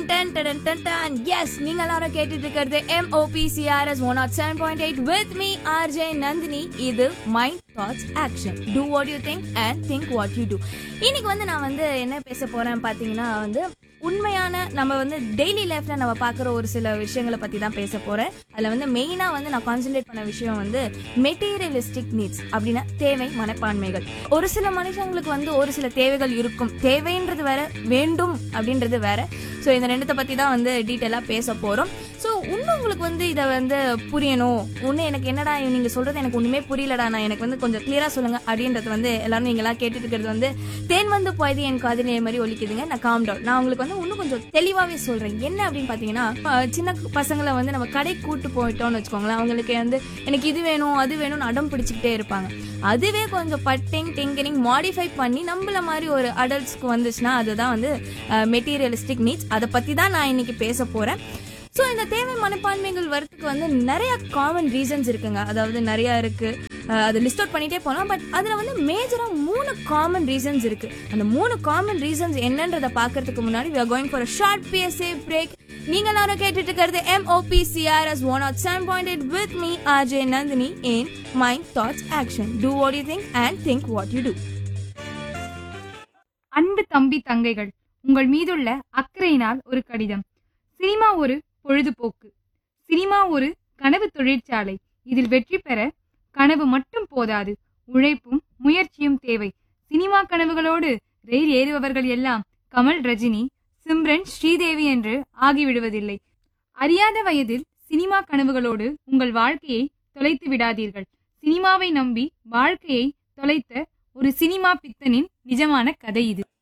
ton டன் டன் டன் எஸ் நீங்க எல்லாரும் கேட்டுட்டு இருக்கிறது M O P C R S one nought seven point eight with me RJ Nandini இது mind thoughts action do what you think and think what you do இன்னைக்கு வந்து நான் வந்து என்ன பேச போறேன் பாத்தீங்கன்னா வந்து உண்மையான நம்ம வந்து டெய்லி லைஃப்ல நம்ம பார்க்குற ஒரு சில விஷயங்களை பத்தி தான் பேச போறேன் அதுல வந்து மெயினா வந்து நான் கான்சென்ட்ரேட் பண்ண விஷயம் வந்து மெட்டீரியலிஸ்டிக் நீட்ஸ் அப்படின்னா தேவை மனப்பான்மைகள் ஒரு சில மனுஷங்களுக்கு வந்து ஒரு சில தேவைகள் இருக்கும் தேவைன்றது வேற வேண்டும் அப்படின்றது வேற ஸோ இந்த ரெண்டத்தை பத்தி தான் வந்து டீட்டெயிலாக பேச போறோம் ஸோ இன்னும் உங்களுக்கு வந்து இதை வந்து புரியணும் இன்னும் எனக்கு என்னடா நீங்க சொல்றது எனக்கு ஒண்ணுமே புரியலடா நான் எனக்கு வந்து கொஞ்சம் கிளியரா சொல்லுங்க அப்படின்றது வந்து எல்லாரும் நீங்களா கேட்டுட்டு இருக்கிறது வந்து தேன் வந்து போயது என் காதிலே மாதிரி ஒலிக்குதுங்க நான் காம் டவுன் நான் உங்களுக்கு வந்து இன்னும் கொஞ்சம் தெளிவாவே சொல்றேன் என்ன அப்படின்னு பாத்தீங்கன்னா அஹ், சின்ன பசங்களை வந்து நம்ம கடை கூட்டு போயிட்டோம்னு வச்சுக்கோங்களேன் அவங்களுக்கு வந்து எனக்கு இது வேணும் அது வேணும்னு அடம் பிடிச்சிக்கிட்டே இருப்பாங்க அதுவே கொஞ்சம் பட்டிங் டிங்கரிங் மாடிஃபை பண்ணி நம்மள மாதிரி ஒரு அடல்ட்ஸ்க்கு வந்துச்சுன்னா அதுதான் வந்து மெட்டீரியலிஸ்டிக் நீட்ஸ் அதை பத்தி தான் நான் இன்னைக்கு பேச போறேன் ஸோ இந்த தேவை மனப்பான்மைகள் வரத்துக்கு வந்து நிறைய காமன் ரீசன்ஸ் இருக்குங்க அதாவது நிறைய இருக்கு அஹ் அது லிஸ்ட் அவுட் பண்ணிட்டே போகலாம் பட் அதில் வந்து மேஜராக மூணு காமன் ரீசன்ஸ் இருக்கு அந்த மூணு காமன் ரீசன்ஸ் என்னன்றதை பார்க்கறதுக்கு முன்னாடி we are going for a short PSA break நீங்க எல்லாரும் கேட்டுட்டு இருக்கிறது MOPCRS one nought seven point eight with me RJ Nandini in mind thoughts action do what you think and think what you do அன்பு தம்பி தங்கைகள் உங்கள் மீதுள்ள அக்கறையினால் ஒரு கடிதம் சினிமா ஒரு பொழுதுபோக்கு சினிமா ஒரு கனவு தொழிற்சாலை இதில் வெற்றி பெற கனவு மட்டும் போதாது உழைப்பும் முயற்சியும் தேவை சினிமா கனவுகளோடு ரயில் ஏறுபவர்கள் எல்லாம் கமல் ரஜினி சிம்ரன் ஸ்ரீதேவி என்று ஆகிவிடுவதில்லை அறியாத வயதில் சினிமா கனவுகளோடு உங்கள் வாழ்க்கையை தொலைத்து விடாதீர்கள் சினிமாவை நம்பி வாழ்க்கையை தொலைத்த ஒரு சினிமா பித்தனின் நிஜமான கதை இது